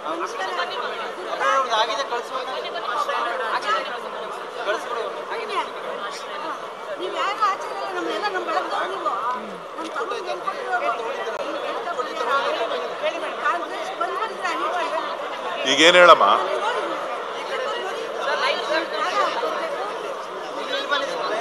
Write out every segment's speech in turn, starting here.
ಆಗಿದೆ ನೀವು ಯಾರು ಆಚರಣೆ ಇಲ್ಲ, ನಮ್ಮನ್ನೆಲ್ಲ ನಮ್ಮ ಬೆಳಗ್ದವ್ರು ನೀವು ನಮ್ಮ ತಮ್ಮನಿಗೆ ಹೇಳ್ಕೊಟ್ಟಿರೋರು. ಕಾಂಗ್ರೆಸ್ ಬಂದ್ಬಿಟ್ಟಿದ್ರೆ ಅನಿವಾರ್ಯ. ಈಗೇನು ಹೇಳಮ್ಮ ನೀವು ನೋಡಿ, ನೋಡಿ. ಜಾಗ ಹಾಕ್ಕೊಡ್ಬೇಕು.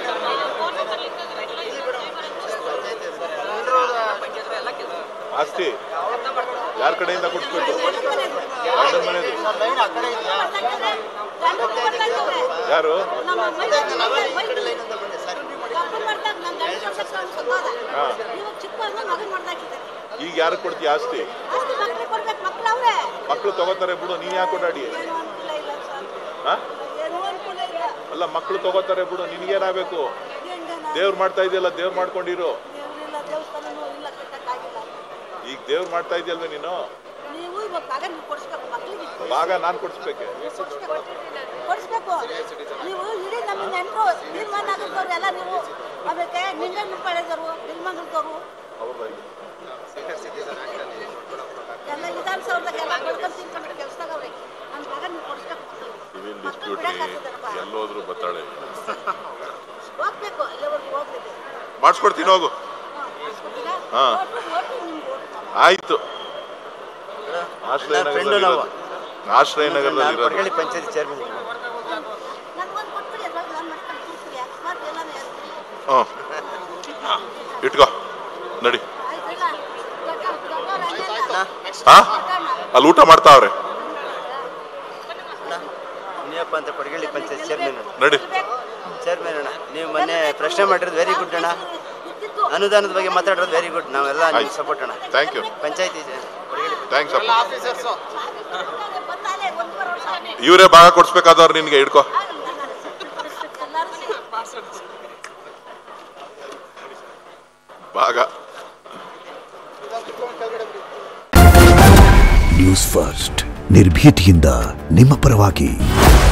ಆಸ್ತಿ ಯಾರ ಕಡೆಯಿಂದ ಕೊಡಿಸ್ಬೇಕು ಗಂಡನ ಮನೆದು. ಗಂಡನ ಮನೆದು ಲೈನ್ ಆ ಕಡೆ ಇದೆಯಾ ಗಂಡನ ಬರ್ತಾ ಇದ್ದಾರೆ. ಯಾರು ನಮ್ಮ ಮೈಸೂರು ಕಪ್ಪು ಮಾಡ್ದಾಗ ನನ್ನ ಗಂಡ ಕೊಡ್ಸಕ್ಕೆ ಅವ್ನು ಸತ್ತೋದ. ಹಾ. ಇವಾಗ ಚಿಕ್ಕ ಮಗನ ಮಗನ್ ಮಾಡ್ದಾಕಿದ್ದಾರೆ. ಈಗ ಯಾರು ಕೊಡ್ತೀಯ ಆಸ್ತಿ ಆಸ್ತಿ ಮಕ್ಳಿಗೆ ಕೊಡ್ಬೇಕು ಮಕ್ಳು ಅವ್ರೆ ಮಕ್ಕಳು ತಗೋತಾರೆ ಬಿಡು ನೀನ್ ಯಾಕೆ ಓಡಾಡಿ ಏನೂ ಅನುಕೂಲ ಇಲ್ಲ ಸರ್ ಹಾ ಏನೂ ಅನುಕೂಲ ಇಲ್ಲ ಅಲ್ಲ ಮಕ್ಕಳು ತಗೋತಾರೆ ಬಿಡು ನಿನ್ಗೇನಾಗಬೇಕು ಹೆಂಗೆ ನಾವು ದೇವ್ರು ಮಾಡ್ತಾ ಇದೆಯಲ್ಲ ದೇವ್ರು ಮಾಡ್ಕೊಂಡಿರು ದೇವ್ರಿಲ್ಲ ದೇವಸ್ಥಾನನೂ ಇಲ್ಲ ಕಟ್ಟಕ್ಕಾಗಿಲ್ಲ ಈಗ ದೇವ್ರು ಮಾಡ್ತಾ ಇದೆಯಲ್ವೇ ನೀನು ನೀವು ಇವಾಗ ಮಗ ನೀವು ಕೊಡಿಸ್ಬೇಕು ಮಕ್ಳಿಗೆ ಭಾಗ ನಾನು ಕೊಡಿಸ್ಬೇಕೆ ಕೊಡಿಸ್ಬೇಕು ಕೊಡಿಸ್ಬೇಕು ನೀವು ಇಡೀ ನಮ್ಮ ನೆಂಟರು ತೀರ್ಮಾನ ಆಗಿದ್ದವ್ರು ಎಲ್ಲ ನೀವು ಆಮೇಲೆ ನಿಂಗೆ ಮುಪ್ಪಾಳಿದವರು ನಿಲ್ಮಂಗಲ್ದವರು ಎಲ್ಲ ವಿಧಾನಸೌಧದಾಗ ಎಲ್ಲ ಬಡ್ಕೊಂಡು ತಿನ್ಕೊಂಡು ಕೆಲ್ಸದಾಗ ಅವ್ರೆ ನನ್ನ ಮಗ ನೀವು ಕೊಡಿಸ್ಬೇಕು ಸಿವಿಲ್ ಮಕ್ಕಳು ಡಿಸ್ಪ್ಯೂಟ್ ಬಿಡಕ್ಕಾಗ್ತದಪ್ಪ ಎಲ್ಲೋದ್ರು ಬತ್ತಾಳೆ ಹೋಗ್ಬೇಕು ಅಲ್ಲಿವರೆಗೂ ಹೋಗ್ಬೇಕು ಮಾಡಿಸ್ಕೊಡ್ತೀನಿ ಹೋಗು ಹಾ. ಓಟು ಓಟು ನಿಮ್ಗೆ ಓಟು ಆಯ್ತು ಆಶ್ರಯ ಫ್ರೆಂಡು ನಗರದಲ್ಲಿ ನಾವು ಇರೋದು. ಆಶ್ರಯ ನಗರದಲ್ಲಿ ನಾನು ಇರೋದು ಕೊಡಗಳಿ ಪಂಚಾಯತ್ ಚೇರ್ಮನ್ ನನ್ಗೊಂದು ಕೊಟ್ಬಿಡಿ ಅದ್ರಾಗ ನಾನು ಮಾಡ್ಕೊಂಡು ಕೂರ್ತೀನಿ ಅಕಸ್ಮಾತ್ ಎಲ್ಲಾನು ಹೇಳ್ತೀನಿ ಹ್ಞೂ ಇಟ್ಕೋ ನಡಿ ಆಯ್ತಲ್ಲ ದೊಡ್ಡ ದೊಡ್ಡವ್ರು ಅಲ್ಲೆಲ್ಲ ಹಾ ದೊಡ್ಡಣ್ಣ. ಅಲ್ಲಿ ಊಟ ಮಾಡ್ತಾವ್ರೆ ಮುನಿಯಪ್ಪ ಅಂತ ಕೊಡಗಳಿ ಪಂಚಾಯತ್ ಚೇರ್ಮನ್ ನಡಿ ಚೇರ್ಮನ್ ಅಣ್ಣ ನೀವು ಮೊನ್ನೆ ಪ್ರಶ್ನೆ ಮಾಡಿರೋದು ವೆರಿ ಗುಡ್ ಅಣ್ಣ ಇದ್ದಿದ್ದು ಅನುದಾನದ ಬಗ್ಗೆ ಮಾತಾಡೋದು ವೆರಿ ಗುಡ್ ನಾವೆಲ್ಲ ನಿಮ್ಗೆ ಆಯ್ತು. ಸಪೋರ್ಟ್ ಅಣ್ಣ ಥ್ಯಾಂಕ್ ಯು ಪಂಚಾಯತಿ ಕೊಡಗಳಿ ಥ್ಯಾಂಕ್ಸ್ ಅಪ್ಪ ಆಫೀಸರ್ಸು ಬಂದಾಲೆ ಒಂದೂವರೆ ವರ್ಷ ಆಗಿದೆ. ಇವರೇ ಭಾಗ ಕೊಡ್ಸ್ಬೇಕಾದವ್ರು ನಿನ್ಗೆ ಹಿಡ್ಕೋ ಎಲ್ಲರೂ ಭಾಗ ನ್ಯೂಸ್ ಫಸ್ಟ್ ನಿರ್ಭೀತಿಯಿಂದ ನಿಮ್ಮ ಪರವಾಗಿ